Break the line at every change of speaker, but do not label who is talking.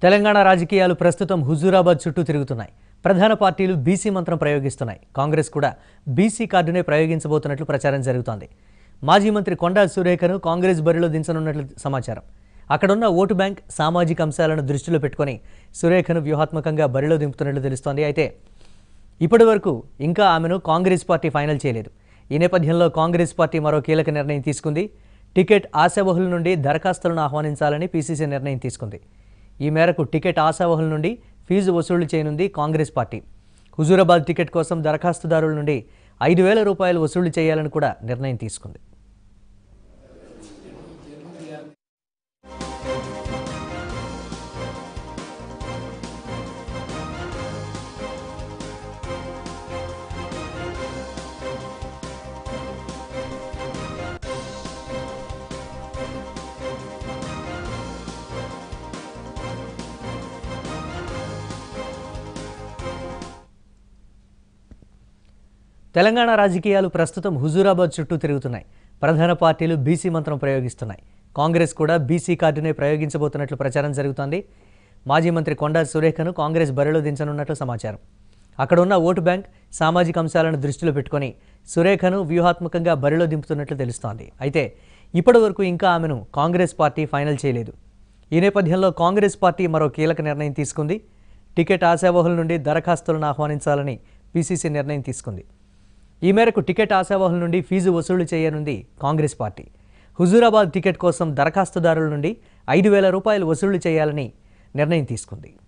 తెలంగాణ రాజకీయాలు ప్రస్తుతం హుజూరాబాద్ చుట్టూ తిరుగుతున్నాయి ప్రధాన పార్టీలు బీసీ మంత్రం ప్రయోగిస్తున్నాయి కాంగ్రెస్ కూడా బీసీ కార్డునే ప్రయోగించబోతున్నట్లు ప్రచారం జరుగుతోంది మాజీ మంత్రి కొండా సురేఖను కాంగ్రెస్ బరిలో దించనున్నట్లు సమాచారం అక్కడున్న ఓటు బ్యాంక్ సామాజిక అంశాలను దృష్టిలో పెట్టుకొని సురేఖను వ్యూహాత్మకంగా బరిలో దింపుతున్నట్లు తెలుస్తోంది అయితే ఇప్పటి వరకు ఇంకా ఆమెను కాంగ్రెస్ పార్టీ ఫైనల్ చేయలేదు ఈ నేపథ్యంలో కాంగ్రెస్ పార్టీ మరో కీలక నిర్ణయం తీసుకుంది టికెట్ ఆశావహుల నుండి దరఖాస్తులను ఆహ్వానించాలని పీసీసీ నిర్ణయం తీసుకుంది ఈ మేరకు టికెట్ ఆశావహుల నుండి ఫీజు వసూలు చేయనుంది కాంగ్రెస్ పార్టీ హుజూరాబాద్ టికెట్ కోసం దరఖాస్తుదారుల నుండి ఐదు వేల రూపాయలు వసూలు చేయాలని కూడా నిర్ణయం తీసుకుంది తెలంగాణ రాజకీయాలు ప్రస్తుతం హుజూరాబాద్ చుట్టూ తిరుగుతున్నాయి ప్రధాన పార్టీలు బీసీ మంత్రం ప్రయోగిస్తున్నాయి కాంగ్రెస్ కూడా బీసీ కార్డునే ప్రయోగించబోతున్నట్లు ప్రచారం జరుగుతోంది మాజీ మంత్రి కొండా సురేఖను కాంగ్రెస్ బరిలో దించనున్నట్లు సమాచారం అక్కడ ఉన్న ఓటు బ్యాంక్ సామాజిక అంశాలను దృష్టిలో పెట్టుకొని సురేఖను వ్యూహాత్మకంగా బరిలో దింపుతున్నట్లు తెలుస్తోంది అయితే ఇప్పటి వరకు ఇంకా ఆమెను కాంగ్రెస్ పార్టీ ఫైనల్ చేయలేదు ఈ నేపథ్యంలో కాంగ్రెస్ పార్టీ మరో కీలక నిర్ణయం తీసుకుంది టికెట్ ఆశావహుల నుండి దరఖాస్తులను ఆహ్వానించాలని పీసీసీ నిర్ణయం తీసుకుంది ఈ మేరకు టికెట్ ఆశావహుల నుండి ఫీజు వసూలు చేయనుంది కాంగ్రెస్ పార్టీ హుజూరాబాద్ టికెట్ కోసం దరఖాస్తుదారుల నుండి ఐదు వేల రూపాయలు వసూలు చేయాలని నిర్ణయం తీసుకుంది